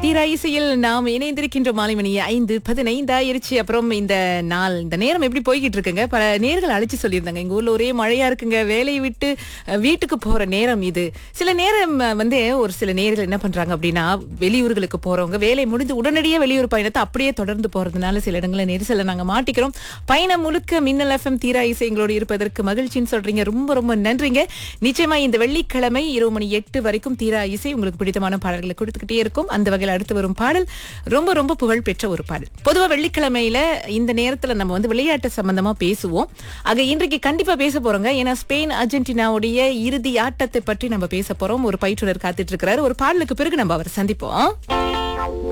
தீரா இசையில் நாம் இணைந்திருக்கின்ற மாலை மணி ஐந்து பதினைந்து ஆயிருச்சு அப்புறம் இந்த நாள் இந்த நேரம் எப்படி போய்கிட்டு இருக்குங்க பல நேர்கள் அழைச்சு சொல்லியிருந்தாங்க எங்க ஊர்ல ஒரே மழையா இருக்குங்க வேலையை விட்டு அஹ், வீட்டுக்கு போற நேரம் இது சில நேரம் அஹ், வந்து ஒரு சில நேர்கள் என்ன பண்றாங்க அப்படின்னா வெளியூர்களுக்கு போறவங்க வேலை முடிந்து உடனடியே வெளியூர் பயணத்தை அப்படியே தொடர்ந்து போறதுனால சில இடங்களில் நெரிசலை நாங்க மாட்டிக்கிறோம் பயணம் முழுக்க மின்னல் எஃப்எம் தீரா இசை எங்களோடு இருப்பதற்கு மகிழ்ச்சின்னு சொல்றீங்க ரொம்ப ரொம்ப நன்றிங்க நிச்சயமா இந்த வெள்ளிக்கிழமை இரவு மணி எட்டு வரைக்கும் தீரா இசை உங்களுக்கு பிடித்தமான பாடல்களை கொடுத்துக்கிட்டே இருக்கும் அந்த வகையில் அடுத்து வரும் பாடல் ரொம்ப ரொம்ப புகழ் பெற்ற ஒரு பாடல் பொதுவா வெள்ளிக்கிழமையில இந்த நேரத்துல நம்ம வந்து விளையாட்டு சம்பந்தமா பேசுவோம் ஆக இன்றைக்கு கண்டிப்பா பேச போறோங்க ஏன்னா ஸ்பெயின் அர்ஜென்டினாவுடைய இறுதி ஆட்டத்தை பற்றி நம்ம பேச போறோம் ஒரு பயிற்றுனர் காத்துட்டு இருக்கிறாரு ஒரு பாடலுக்கு பிறகு நம்ம அவரை சந்திப்போம்